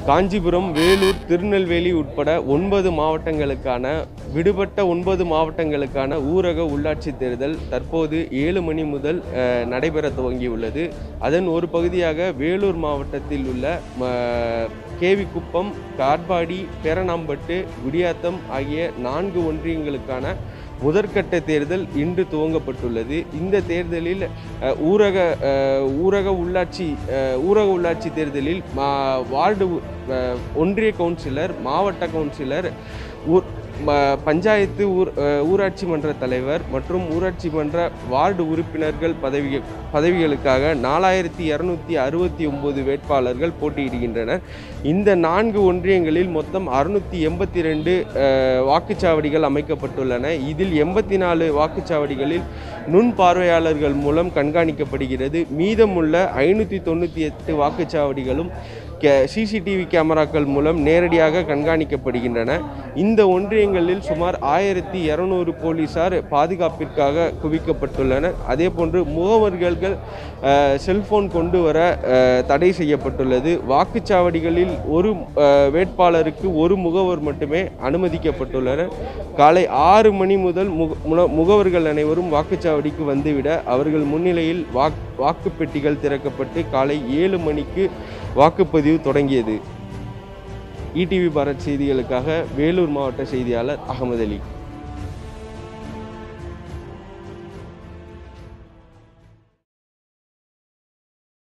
காஞ்சிபுரம் வேலூர் திருநெல்வேலி உட்பட ஒன்பது மாவட்டங்களுக்கான விடுபட்ட ஒன்பது மாவட்டங்களுக்கான ஊரக உள்ளாட்சி தேர்தல் தற்போது ஏழு மணி முதல் அஹ், நடைபெற துவங்கியுள்ளது அதன் ஒரு பகுதியாக வேலூர் மாவட்டத்தில் உள்ள ம, கேவிக்குப்பம் காட்பாடி பேரணாம்பட்டு குடியாத்தம் ஆகிய நான்கு ஒன்றியங்களுக்கான முதற்கட்ட தேர்தல் இன்று துவங்கப்பட்டுள்ளது இந்த தேர்தலில் அஹ், ஊரக அஹ், ஊரக உள்ளாட்சி அஹ், ஊரக உள்ளாட்சி தேர்தலில் மா- வார்டு உ- அஹ், ஒன்றிய கவுன்சிலர் மாவட்ட கவுன்சிலர் ஊர் ம- பஞ்சாயத்து ஊர் அஹ், ஊராட்சி மன்ற தலைவர் மற்றும் ஊராட்சி மன்ற வார்டு உறுப்பினர்கள் பதவி பதவிகளுக்காக நாலாயிரத்தி இரநூத்தி அறுபத்தி ஒன்பது வேட்பாளர்கள் போட்டியிடுகின்றனர் இந்த நான்கு ஒன்றியங்களில் மொத்தம் அறுநூத்தி எண்பத்தி ரெண்டு வாக்குச்சாவடிகள் அமைக்கப்பட்டுள்ளன இதில் எண்பத்தி நாலு வாக்குச்சாவடிகளில் நுண் பார்வையாளர்கள் மூலம் கண்காணிக்கப்படுகிறது மீதமுள்ள ஐநூற்றி தொண்ணூற்றி எட்டு வாக்குச்சாவடிகளும் கே சிசிடிவி கேமராக்கள் மூலம் நேரடியாக கண்காணிக்கப்படுகின்றன இந்த ஒன்றியங்களில் சுமார் ஆயிரத்தி இரநூறு போலீசார் பாதுகாப்பிற்காக குவிக்கப்பட்டுள்ளனர் அதே போன்று முகவர்கள் அஹ், செல்போன் கொண்டு வர அஹ், தடை செய்யப்பட்டுள்ளது வாக்குச்சாவடிகளில் ஒரு அஹ், வேட்பாளருக்கு ஒரு முகவர் மட்டுமே அனுமதிக்கப்பட்டுள்ளனர் காலை ஆறு மணி முதல் முக முன- முகவர்கள் அனைவரும் வாக்குச்சாவடிக்கு வந்துவிட அவர்கள் முன்னிலையில் வாக் வாக்குப்பெட்டிகள் திறக்கப்பட்டு காலை ஏழு மணிக்கு வாக்குப்பதிவு தொடங்கியது இடிவி பாரத் செய்திகளுக்காக வேலூர் மாவட்ட செய்தியாளர் அகமது அலி